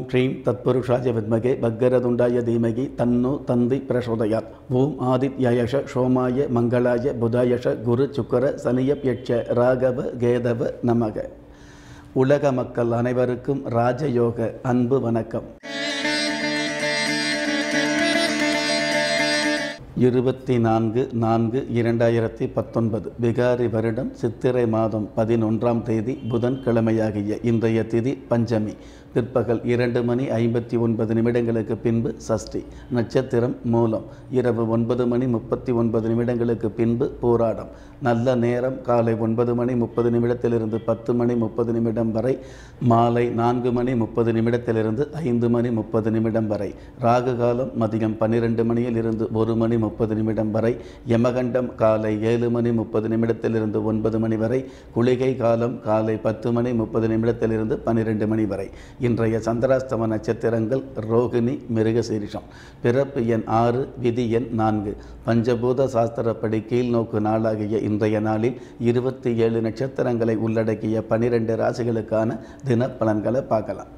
cream தத்புருஷாய வித்மகே பக்கரதுண்டாய தீமகி தன்னு தந்தி பிரசோதயாத் ஓம் ஆதித்யயஷ சோமாய மங்களாய புதாயஷ குரு சுக்கர சனியப்யட்ச ராகவ கேதவ நமக உலக மக்கள் அனைவருக்கும் ராஜயோக அன்பு வணக்கம் இருபத்தி நான்கு நான்கு இரண்டாயிரத்தி பத்தொன்பது பிகாரி வருடம் சித்திரை மாதம் பதினொன்றாம் தேதி புதன்கிழமையாகிய இன்றைய திதி பஞ்சமி பிற்பகல் இரண்டு மணி ஐம்பத்தி ஒன்பது நிமிடங்களுக்கு பின்பு சஷ்டி நட்சத்திரம் மூலம் இரவு ஒன்பது மணி முப்பத்தி ஒன்பது நிமிடங்களுக்கு பின்பு போராடம் நல்ல நேரம் காலை ஒன்பது மணி முப்பது நிமிடத்திலிருந்து பத்து மணி முப்பது நிமிடம் வரை மாலை நான்கு மணி முப்பது நிமிடத்திலிருந்து ஐந்து மணி முப்பது நிமிடம் வரை ராகு காலம் மதியம் பன்னிரெண்டு மணியில் இருந்து ஒரு மணி முப்பது நிமிடம் வரை யமகண்டம் காலை ஏழு மணி முப்பது நிமிடத்திலிருந்து ஒன்பது மணி வரை குளிகை காலம் காலை பத்து மணி முப்பது நிமிடத்திலிருந்து பன்னிரெண்டு மணி வரை இன்றைய சந்திராஸ்தம நட்சத்திரங்கள் ரோகிணி மிருகசீரிஷம் பிறப்பு எண் ஆறு விதி எண் நான்கு பஞ்சபூத சாஸ்திரப்படி கீழ்நோக்கு நாளாகிய இன்றைய நாளில் இருபத்தி ஏழு நட்சத்திரங்களை உள்ளடக்கிய பனிரெண்டு ராசிகளுக்கான தின பலன்களை பார்க்கலாம்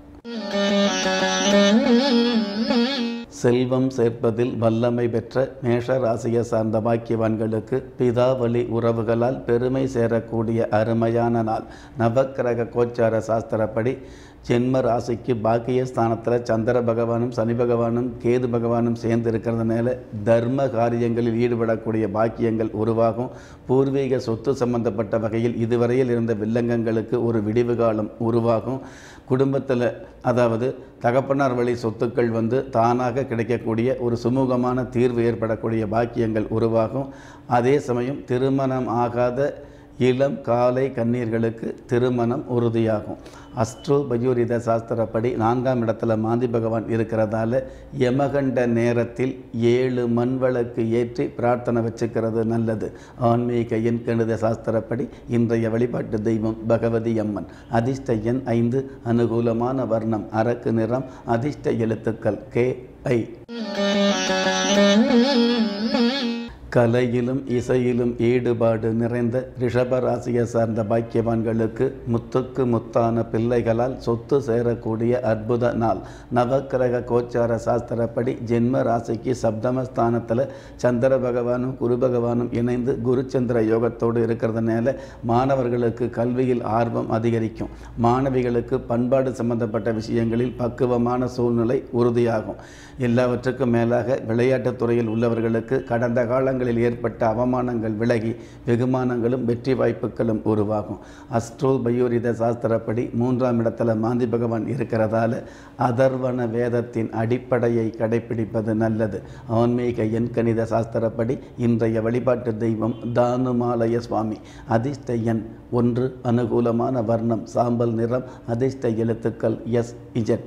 செல்வம் சேர்ப்பதில் வல்லமை பெற்ற மேஷ ராசியை சார்ந்த பாக்கியவான்களுக்கு பிதாவளி உறவுகளால் பெருமை சேரக்கூடிய அருமையான நாள் நவக்கிரக கோச்சார சாஸ்திரப்படி ஜென்ம ராசிக்கு பாக்கிய ஸ்தானத்தில் சந்திர பகவானும் சனி பகவானும் கேது பகவானும் சேர்ந்து இருக்கிறதுனால தர்ம காரியங்களில் ஈடுபடக்கூடிய பாக்கியங்கள் உருவாகும் பூர்வீக சொத்து சம்பந்தப்பட்ட வகையில் இதுவரையில் இருந்த வில்லங்கங்களுக்கு ஒரு விடிவு காலம் உருவாகும் குடும்பத்தில் அதாவது தகப்பனார் வழி சொத்துக்கள் வந்து தானாக கிடைக்கக்கூடிய ஒரு சுமூகமான தீர்வு ஏற்படக்கூடிய பாக்கியங்கள் உருவாகும் அதே சமயம் திருமணம் ஆகாத இளம் காலை கண்ணீர்களுக்கு திருமணம் உறுதியாகும் அஸ்ட்ரோ பயூரித சாஸ்திரப்படி நான்காம் இடத்துல மாந்தி பகவான் இருக்கிறதால யமகண்ட நேரத்தில் ஏழு மண் விளக்கு ஏற்றி பிரார்த்தனை வச்சுக்கிறது நல்லது ஆன்மீக எண் கணித சாஸ்திரப்படி இன்றைய வழிபாட்டு தெய்வம் பகவதி அம்மன் அதிர்ஷ்ட எண் ஐந்து அனுகூலமான வர்ணம் அரக்கு நிறம் அதிர்ஷ்ட எழுத்துக்கள் கே ஐ கலையிலும் இசையிலும் ஈடுபாடு நிறைந்த ரிஷபராசியை சார்ந்த பாக்கியவான்களுக்கு முத்துக்கு முத்தான பிள்ளைகளால் சொத்து சேரக்கூடிய அற்புத நாள் நவக்கிரக கோச்சார சாஸ்திரப்படி ஜென்ம ராசிக்கு சப்தமஸ்தானத்தில் சந்திர பகவானும் குரு பகவானும் இணைந்து குருச்சந்திர யோகத்தோடு இருக்கிறதுனால மாணவர்களுக்கு கல்வியில் ஆர்வம் அதிகரிக்கும் மாணவிகளுக்கு பண்பாடு சம்பந்தப்பட்ட விஷயங்களில் பக்குவமான சூழ்நிலை உறுதியாகும் எல்லாவற்றுக்கும் மேலாக விளையாட்டுத் துறையில் உள்ளவர்களுக்கு கடந்த காலங்களில் ஏற்பட்ட அவமானங்கள் விலகி வெகுமானங்களும் வெற்றி வாய்ப்புகளும் உருவாகும் அஸ்ட்ரோ பயோரித சாஸ்திரப்படி மூன்றாம் இடத்துல மாந்தி பகவான் இருக்கிறதால அதர்வன வேதத்தின் அடிப்படையை கடைபிடிப்பது நல்லது ஆன்மீக எண்கணித சாஸ்திரப்படி இன்றைய வழிபாட்டு தெய்வம் தானுமாலய சுவாமி அதிர்ஷ்ட எண் ஒன்று அனுகூலமான வர்ணம் சாம்பல் நிறம் அதிர்ஷ்ட எழுத்துக்கள் எஸ் இஜட்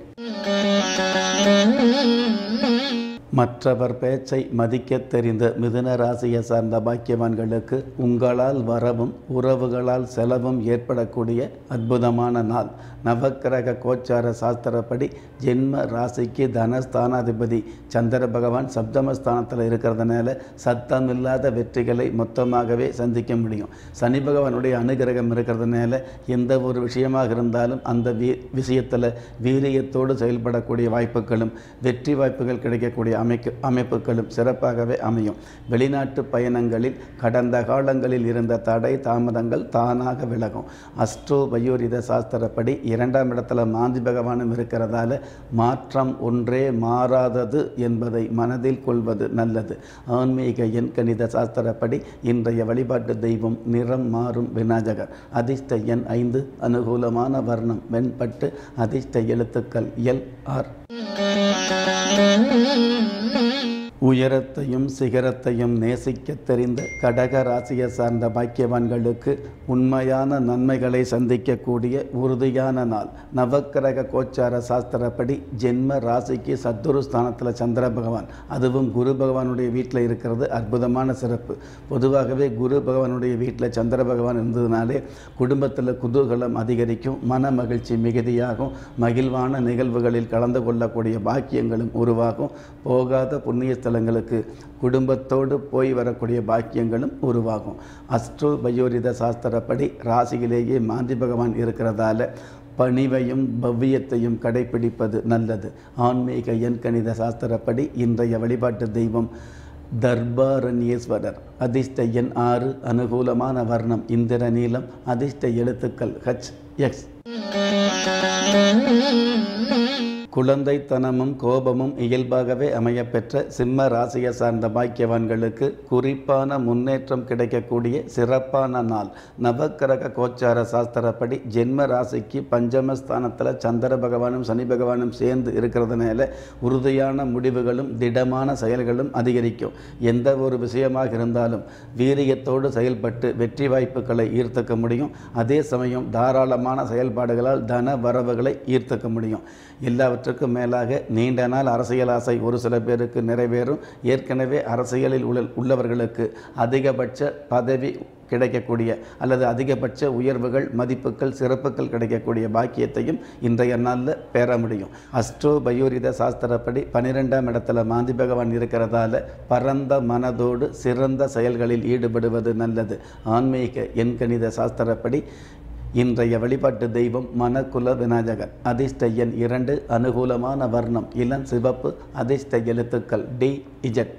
மற்றவர் பேச்சை மதிக்கத் தெரிந்த மிதுன ராசியை சார்ந்த பாக்கியவான்களுக்கு உங்களால் வரவும் உறவுகளால் செலவும் ஏற்படக்கூடிய அற்புதமான நாள் நவக்கிரக கோச்சார சாஸ்திரப்படி ஜென்ம ராசிக்கு தனஸ்தானாதிபதி சந்திர பகவான் சப்தமஸ்தானத்தில் இருக்கிறதுனால சத்தமில்லாத வெற்றிகளை மொத்தமாகவே சந்திக்க முடியும் சனி பகவானுடைய அனுகிரகம் இருக்கிறதுனால எந்த ஒரு விஷயமாக இருந்தாலும் அந்த வீ விஷயத்தில் வீரியத்தோடு செயல்படக்கூடிய வாய்ப்புகளும் வெற்றி வாய்ப்புகள் கிடைக்கக்கூடிய அமைக்கு அமைப்புகளும் சிறப்பாகவே அமையும் வெளிநாட்டு பயணங்களில் கடந்த காலங்களில் இருந்த தடை தாமதங்கள் தானாக விலகும் அஸ்ட்ரோ வயோரித சாஸ்திரப்படி இரண்டாம் இடத்துல மாந்தி பகவானும் இருக்கிறதால மாற்றம் ஒன்றே மாறாதது என்பதை மனதில் கொள்வது நல்லது ஆன்மீக எண் கணித சாஸ்திரப்படி இன்றைய வழிபாட்டு தெய்வம் நிறம் மாறும் விநாயகர் அதிர்ஷ்ட எண் ஐந்து அனுகூலமான வர்ணம் வெண்பட்டு அதிர்ஷ்ட எழுத்துக்கள் எல் ஆர் உயரத்தையும் சிகரத்தையும் நேசிக்க தெரிந்த கடக ராசியை சார்ந்த பாக்கியவான்களுக்கு உண்மையான நன்மைகளை சந்திக்கக்கூடிய உறுதியான நாள் நவக்கிரக கோச்சார சாஸ்திரப்படி ஜென்ம ராசிக்கு சத்துரு ஸ்தானத்தில் சந்திர பகவான் அதுவும் குரு பகவானுடைய வீட்டில் இருக்கிறது அற்புதமான சிறப்பு பொதுவாகவே குரு பகவானுடைய வீட்டில் சந்திர பகவான் இருந்ததுனாலே குடும்பத்தில் குதூகலம் அதிகரிக்கும் மன மகிழ்ச்சி மிகுதியாகும் மகிழ்வான நிகழ்வுகளில் கலந்து கொள்ளக்கூடிய பாக்கியங்களும் உருவாகும் போகாத புண்ணிய ஸ்தலங்களுக்கு குடும்பத்தோடு போய் வரக்கூடிய பாக்கியங்களும் உருவாகும் அஸ்ட்ரோ பயோரித சாஸ்திரப்படி ராசியிலேயே மாந்தி பகவான் இருக்கிறதால பணிவையும் பவ்யத்தையும் கடைபிடிப்பது நல்லது ஆன்மீக எண்கணித சாஸ்திரப்படி இன்றைய வழிபாட்டு தெய்வம் தர்பாரண்யேஸ்வரர் அதிர்ஷ்ட எண் ஆறு அனுகூலமான வர்ணம் இந்திர நீலம் அதிர்ஷ்ட எழுத்துக்கள் ஹச் எக்ஸ் குழந்தைத்தனமும் கோபமும் இயல்பாகவே அமையப்பெற்ற சிம்ம ராசியை சார்ந்த பாக்கியவான்களுக்கு குறிப்பான முன்னேற்றம் கிடைக்கக்கூடிய சிறப்பான நாள் நவக்கிரக கோச்சார சாஸ்திரப்படி ஜென்ம ராசிக்கு பஞ்சமஸ்தானத்தில் சந்திர பகவானும் சனி பகவானும் சேர்ந்து இருக்கிறதுனால உறுதியான முடிவுகளும் திடமான செயல்களும் அதிகரிக்கும் எந்த ஒரு விஷயமாக இருந்தாலும் வீரியத்தோடு செயல்பட்டு வெற்றி வாய்ப்புகளை ஈர்த்துக்க முடியும் அதே சமயம் தாராளமான செயல்பாடுகளால் தன வரவுகளை ஈர்த்துக்க முடியும் எல்லாவற்றுக்கும் மேலாக நீண்ட நாள் அரசியல் ஆசை ஒரு சில பேருக்கு நிறைவேறும் ஏற்கனவே அரசியலில் உள்ள உள்ளவர்களுக்கு அதிகபட்ச பதவி கிடைக்கக்கூடிய அல்லது அதிகபட்ச உயர்வுகள் மதிப்புகள் சிறப்புகள் கிடைக்கக்கூடிய பாக்கியத்தையும் இன்றைய நாளில் பெற முடியும் அஸ்ட்ரோ பயோரித சாஸ்திரப்படி பன்னிரெண்டாம் இடத்துல மாந்தி பகவான் இருக்கிறதால பரந்த மனதோடு சிறந்த செயல்களில் ஈடுபடுவது நல்லது ஆன்மீக எண்கணித சாஸ்திரப்படி இன்றைய வழிபாட்டு தெய்வம் மனக்குல விநாயகர் அதிர்ஷ்ட எண் இரண்டு அனுகூலமான வர்ணம் இளம் சிவப்பு அதிர்ஷ்ட எழுத்துக்கள் டி இஜட்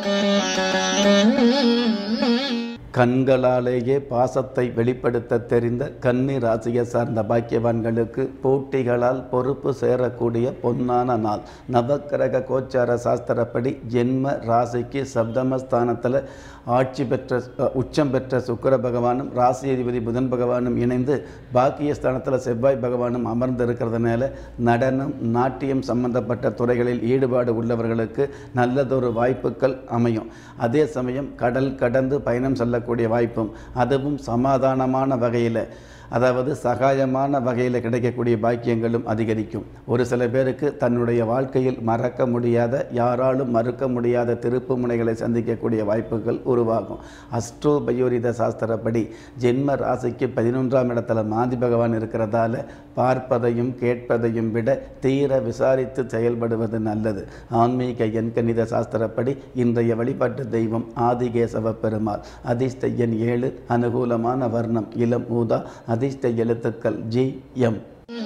கண்களாலேயே பாசத்தை வெளிப்படுத்த தெரிந்த கன்னி ராசியை சார்ந்த பாக்கியவான்களுக்கு போட்டிகளால் பொறுப்பு சேரக்கூடிய பொன்னான நாள் நவக்கிரக கோச்சார சாஸ்திரப்படி ஜென்ம ராசிக்கு சப்தமஸ்தானத்தில் ஆட்சி பெற்ற அஹ், உச்சம் பெற்ற சுக்கிர பகவானும் ராசி அதிபதி புதன் பகவானும் இணைந்து பாக்கியஸ்தானத்தில் செவ்வாய் பகவானும் அமர்ந்து இருக்கிறதுனால நடனம் நாட்டியம் சம்பந்தப்பட்ட துறைகளில் ஈடுபாடு உள்ளவர்களுக்கு நல்லதொரு வாய்ப்புகள் அமையும் அதே சமயம் கடல் கடந்து பயணம் செல்லக்கூடிய வாய்ப்பும் அதுவும் சமாதானமான வகையில் அதாவது சகாயமான வகையில் கிடைக்கக்கூடிய பாக்கியங்களும் அதிகரிக்கும் ஒரு சில பேருக்கு தன்னுடைய வாழ்க்கையில் மறக்க முடியாத யாராலும் மறுக்க முடியாத திருப்பு முனைகளை சந்திக்கக்கூடிய வாய்ப்புகள் உருவாகும் அஸ்ட்ரோ பயோரித சாஸ்திரப்படி ஜென்ம ராசிக்கு பதினொன்றாம் இடத்துல மாந்தி பகவான் இருக்கிறதால பார்ப்பதையும் கேட்பதையும் விட தீர விசாரித்து செயல்படுவது நல்லது ஆன்மீக எண்கணித சாஸ்திரப்படி இன்றைய வழிபாட்டு தெய்வம் ஆதிகேசவ பெருமாள் அதிர்ஷ்ட எண் ஏழு அனுகூலமான வர்ணம் இளம் ஊதா அதிர்ஷ்ட எழுத்துக்கள் ஜி எம்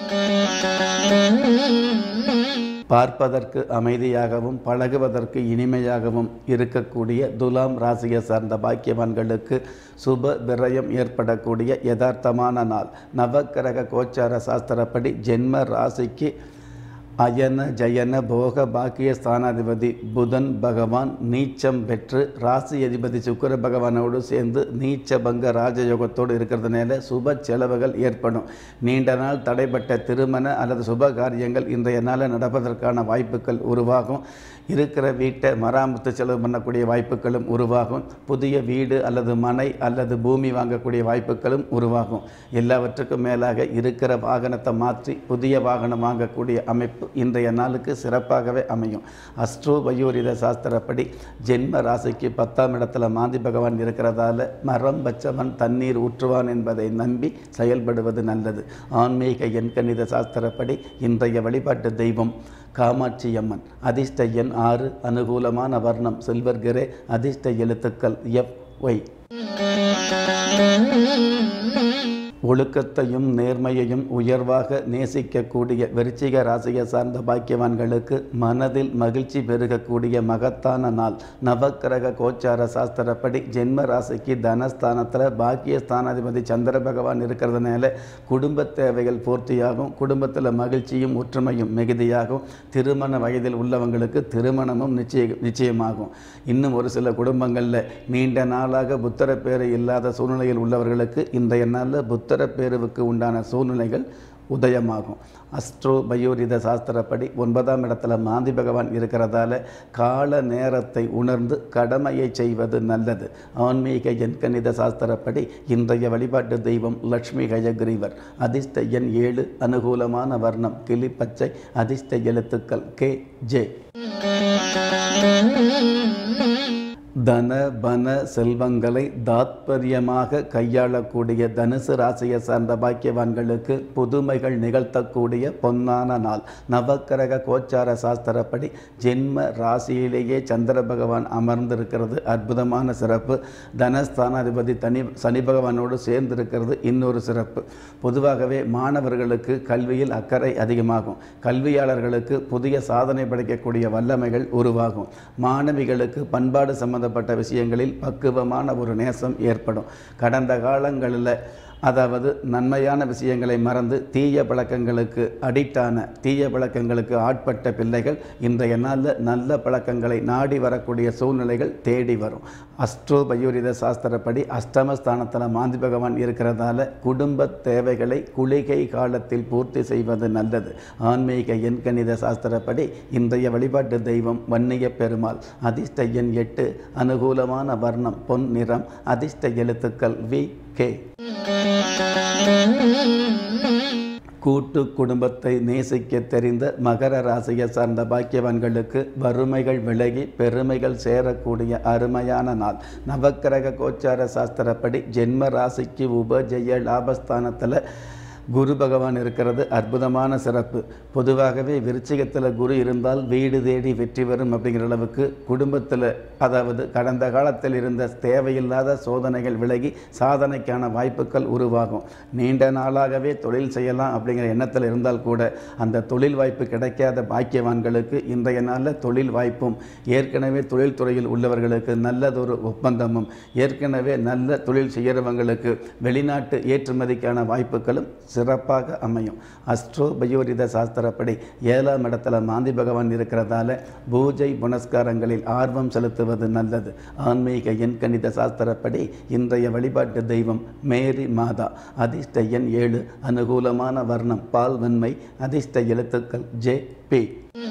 பார்ப்பதற்கு அமைதியாகவும் பழகுவதற்கு இனிமையாகவும் இருக்கக்கூடிய துலாம் ராசியை சார்ந்த பாக்கியவான்களுக்கு சுப விரயம் ஏற்படக்கூடிய யதார்த்தமான நாள் நவக்கிரக கோச்சார சாஸ்திரப்படி ஜென்ம ராசிக்கு அயன ஜயன போக பாக்கிய ஸ்தானாதிபதி புதன் பகவான் நீச்சம் பெற்று ராசி அதிபதி சுக்கிர பகவானோடு சேர்ந்து நீச்ச பங்க ராஜயோகத்தோடு இருக்கிறதுனால சுப செலவுகள் ஏற்படும் நீண்ட நாள் தடைப்பட்ட திருமண அல்லது சுப காரியங்கள் இன்றைய நாளில் நடப்பதற்கான வாய்ப்புகள் உருவாகும் இருக்கிற வீட்டை மராமத்து செலவு பண்ணக்கூடிய வாய்ப்புகளும் உருவாகும் புதிய வீடு அல்லது மனை அல்லது பூமி வாங்கக்கூடிய வாய்ப்புகளும் உருவாகும் எல்லாவற்றுக்கும் மேலாக இருக்கிற வாகனத்தை மாற்றி புதிய வாகனம் வாங்கக்கூடிய அமைப்பு இன்றைய நாளுக்கு சிறப்பாகவே அமையும் அஸ்ட்ரோ வயோரித சாஸ்திரப்படி ஜென்ம ராசிக்கு பத்தாம் இடத்துல மாந்தி பகவான் இருக்கிறதால மரம் வச்சவன் தண்ணீர் ஊற்றுவான் என்பதை நம்பி செயல்படுவது நல்லது ஆன்மீக எண்கணித சாஸ்திரப்படி இன்றைய வழிபாட்டு தெய்வம் காமாட்சி அம்மன் அதிர்ஷ்ட எண் ஆறு அனுகூலமான வர்ணம் சில்வர் கிரே அதிர்ஷ்ட எழுத்துக்கள் எஃப் ஒய் ஒழுக்கத்தையும் நேர்மையையும் உயர்வாக நேசிக்கக்கூடிய விருச்சிக ராசியை சார்ந்த பாக்கியவான்களுக்கு மனதில் மகிழ்ச்சி பெருகக்கூடிய மகத்தான நாள் நவக்கிரக கோச்சார சாஸ்திரப்படி ஜென்ம ராசிக்கு தனஸ்தானத்தில் பாக்கிய ஸ்தானாதிபதி சந்திர பகவான் இருக்கிறதுனால குடும்ப தேவைகள் பூர்த்தியாகும் குடும்பத்தில் மகிழ்ச்சியும் ஒற்றுமையும் மிகுதியாகும் திருமண வயதில் உள்ளவங்களுக்கு திருமணமும் நிச்சய நிச்சயமாகும் இன்னும் ஒரு சில குடும்பங்களில் நீண்ட நாளாக புத்தர பேரு இல்லாத சூழ்நிலையில் உள்ளவர்களுக்கு இன்றைய நாளில் புத்தர பேருவுக்கு உண்டான சூழ்நிலைகள் உதயமாகும் அஸ்ட்ரோ பயோரித சாஸ்திரப்படி ஒன்பதாம் இடத்துல மாந்தி பகவான் இருக்கிறதால கால நேரத்தை உணர்ந்து கடமையை செய்வது நல்லது ஆன்மீக எண்கணித சாஸ்திரப்படி இன்றைய வழிபாட்டு தெய்வம் லக்ஷ்மி கயக்ரீவர் அதிர்ஷ்ட எண் ஏழு அனுகூலமான வர்ணம் கிளிப்பச்சை அதிர்ஷ்ட எழுத்துக்கள் கே ஜே தன பன செல்வங்களை தாத்பரியமாக கையாளக்கூடிய தனுசு ராசியை சார்ந்த பாக்கியவான்களுக்கு புதுமைகள் நிகழ்த்தக்கூடிய பொன்னான நாள் நவக்கிரக கோச்சார சாஸ்திரப்படி ஜென்ம ராசியிலேயே சந்திர பகவான் அமர்ந்திருக்கிறது அற்புதமான சிறப்பு தனஸ்தானாதிபதி தனி சனி பகவானோடு சேர்ந்திருக்கிறது இன்னொரு சிறப்பு பொதுவாகவே மாணவர்களுக்கு கல்வியில் அக்கறை அதிகமாகும் கல்வியாளர்களுக்கு புதிய சாதனை படைக்கக்கூடிய வல்லமைகள் உருவாகும் மாணவிகளுக்கு பண்பாடு சம்பந்தப்பட்ட விஷயங்களில் பக்குவமான ஒரு நேசம் ஏற்படும் கடந்த காலங்களில் அதாவது நன்மையான விஷயங்களை மறந்து தீய பழக்கங்களுக்கு அடிக்டான தீய பழக்கங்களுக்கு ஆட்பட்ட பிள்ளைகள் இன்றைய நாளில் நல்ல பழக்கங்களை நாடி வரக்கூடிய சூழ்நிலைகள் தேடி வரும் அஸ்ட்ரோ பயோரித சாஸ்திரப்படி அஷ்டமஸ்தானத்தில் மாந்தி பகவான் இருக்கிறதால குடும்ப தேவைகளை குளிகை காலத்தில் பூர்த்தி செய்வது நல்லது ஆன்மீக எண்கணித சாஸ்திரப்படி இன்றைய வழிபாட்டு தெய்வம் வன்னிய பெருமாள் அதிர்ஷ்ட எண் எட்டு அனுகூலமான வர்ணம் பொன் நிறம் அதிர்ஷ்ட எழுத்துக்கள் வி கே கூட்டு குடும்பத்தை நேசிக்க தெரிந்த மகர ராசியை சார்ந்த பாக்கியவான்களுக்கு வறுமைகள் விலகி பெருமைகள் சேரக்கூடிய அருமையான நாள் நவக்கிரக கோச்சார சாஸ்திரப்படி ஜென்ம ராசிக்கு உபஜெய லாபஸ்தானத்தில் குரு பகவான் இருக்கிறது அற்புதமான சிறப்பு பொதுவாகவே விருச்சிகத்தில் குரு இருந்தால் வீடு தேடி வெற்றி வரும் அப்படிங்கிற அளவுக்கு குடும்பத்தில் அதாவது கடந்த காலத்தில் இருந்த தேவையில்லாத சோதனைகள் விலகி சாதனைக்கான வாய்ப்புகள் உருவாகும் நீண்ட நாளாகவே தொழில் செய்யலாம் அப்படிங்கிற எண்ணத்தில் இருந்தால் கூட அந்த தொழில் வாய்ப்பு கிடைக்காத பாக்கியவான்களுக்கு இன்றைய நாளில் தொழில் வாய்ப்பும் ஏற்கனவே தொழில்துறையில் உள்ளவர்களுக்கு நல்லதொரு ஒப்பந்தமும் ஏற்கனவே நல்ல தொழில் செய்கிறவங்களுக்கு வெளிநாட்டு ஏற்றுமதிக்கான வாய்ப்புகளும் சிறப்பாக அமையும் அஸ்ட்ரோ பயோரித சாஸ்திரப்படி ஏழாம் இடத்துல மாந்தி பகவான் இருக்கிறதால பூஜை புனஸ்காரங்களில் ஆர்வம் செலுத்துவது நல்லது ஆன்மீக எண் கணித சாஸ்திரப்படி இன்றைய வழிபாட்டு தெய்வம் மேரி மாதா அதிர்ஷ்ட எண் ஏழு அனுகூலமான வர்ணம் பால் வெண்மை அதிர்ஷ்ட எழுத்துக்கள் ஜே பி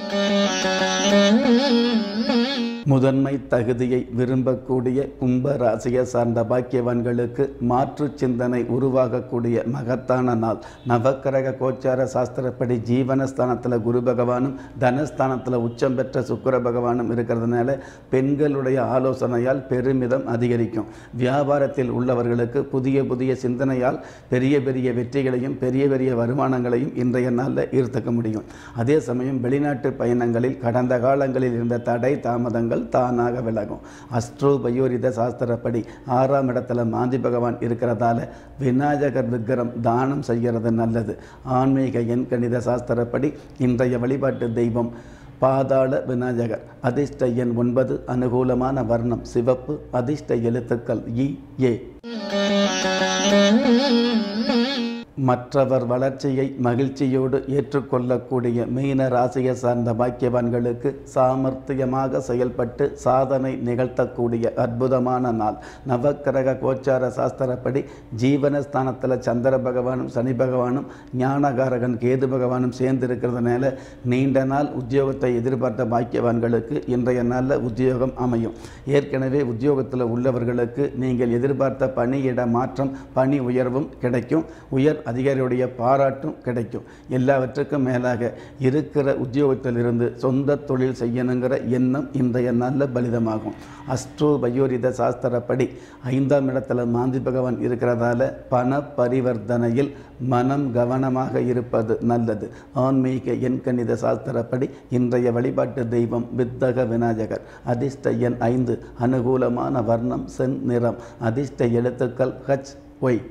முதன்மை தகுதியை விரும்பக்கூடிய கும்ப ராசியை சார்ந்த பாக்கியவான்களுக்கு மாற்று சிந்தனை உருவாகக்கூடிய மகத்தான நாள் நவக்கிரக கோச்சார சாஸ்திரப்படி ஜீவனஸ்தானத்தில் குரு பகவானும் தனஸ்தானத்தில் உச்சம் பெற்ற சுக்கர பகவானும் இருக்கிறதுனால பெண்களுடைய ஆலோசனையால் பெருமிதம் அதிகரிக்கும் வியாபாரத்தில் உள்ளவர்களுக்கு புதிய புதிய சிந்தனையால் பெரிய பெரிய வெற்றிகளையும் பெரிய பெரிய வருமானங்களையும் இன்றைய நாளில் ஈர்த்துக்க முடியும் அதே சமயம் வெளிநாட்டு பயணங்களில் கடந்த காலங்களில் இருந்த தடை தாமதங்கள் தானாக விலகும் அஸ்ட்ரோ பயோரித சாஸ்திரப்படி ஆறாம் இடத்துல மாந்தி பகவான் இருக்கிறதால விநாயகர் விக்கிரம் தானம் செய்கிறது நல்லது ஆன்மீக எண் கணித சாஸ்திரப்படி இன்றைய வழிபாட்டு தெய்வம் பாதாள விநாயகர் அதிர்ஷ்ட எண் ஒன்பது அனுகூலமான வர்ணம் சிவப்பு அதிர்ஷ்ட எழுத்துக்கள் இ ஏ மற்றவர் வளர்ச்சியை மகிழ்ச்சியோடு ஏற்றுக்கொள்ளக்கூடிய மீன ராசியை சார்ந்த பாக்கியவான்களுக்கு சாமர்த்தியமாக செயல்பட்டு சாதனை நிகழ்த்தக்கூடிய அற்புதமான நாள் நவக்கிரக கோச்சார சாஸ்திரப்படி ஜீவனஸ்தானத்தில் சந்திர பகவானும் சனி பகவானும் ஞானகாரகன் கேது பகவானும் சேர்ந்து இருக்கிறதுனால நீண்ட நாள் உத்தியோகத்தை எதிர்பார்த்த பாக்கியவான்களுக்கு இன்றைய நாளில் உத்தியோகம் அமையும் ஏற்கனவே உத்தியோகத்தில் உள்ளவர்களுக்கு நீங்கள் எதிர்பார்த்த பணியிட மாற்றம் பணி உயர்வும் கிடைக்கும் உயர் அதிகாரியுடைய பாராட்டும் கிடைக்கும் எல்லாவற்றுக்கும் மேலாக இருக்கிற உத்தியோகத்திலிருந்து சொந்த தொழில் செய்யணுங்கிற எண்ணம் இன்றைய நல்ல பலிதமாகும் அஸ்ட்ரோ பயோரித சாஸ்திரப்படி ஐந்தாம் இடத்துல மாந்தி பகவான் இருக்கிறதால பண பரிவர்த்தனையில் மனம் கவனமாக இருப்பது நல்லது ஆன்மீக எண்கணித சாஸ்திரப்படி இன்றைய வழிபாட்டு தெய்வம் வித்தக விநாயகர் அதிர்ஷ்ட எண் ஐந்து அனுகூலமான வர்ணம் சென் நிறம் அதிர்ஷ்ட எழுத்துக்கள் ஹச் ஒய்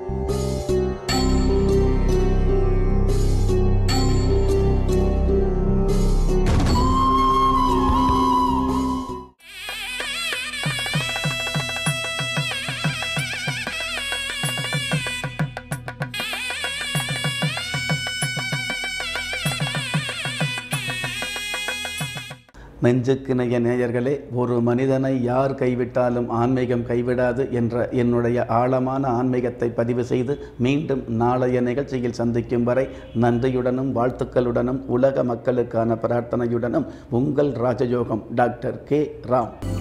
நெஞ்சுக்கிணைய நேயர்களே ஒரு மனிதனை யார் கைவிட்டாலும் ஆன்மீகம் கைவிடாது என்ற என்னுடைய ஆழமான ஆன்மீகத்தை பதிவு செய்து மீண்டும் நாளைய நிகழ்ச்சியில் சந்திக்கும் வரை நன்றியுடனும் வாழ்த்துக்களுடனும் உலக மக்களுக்கான பிரார்த்தனையுடனும் உங்கள் ராஜயோகம் டாக்டர் கே ராம்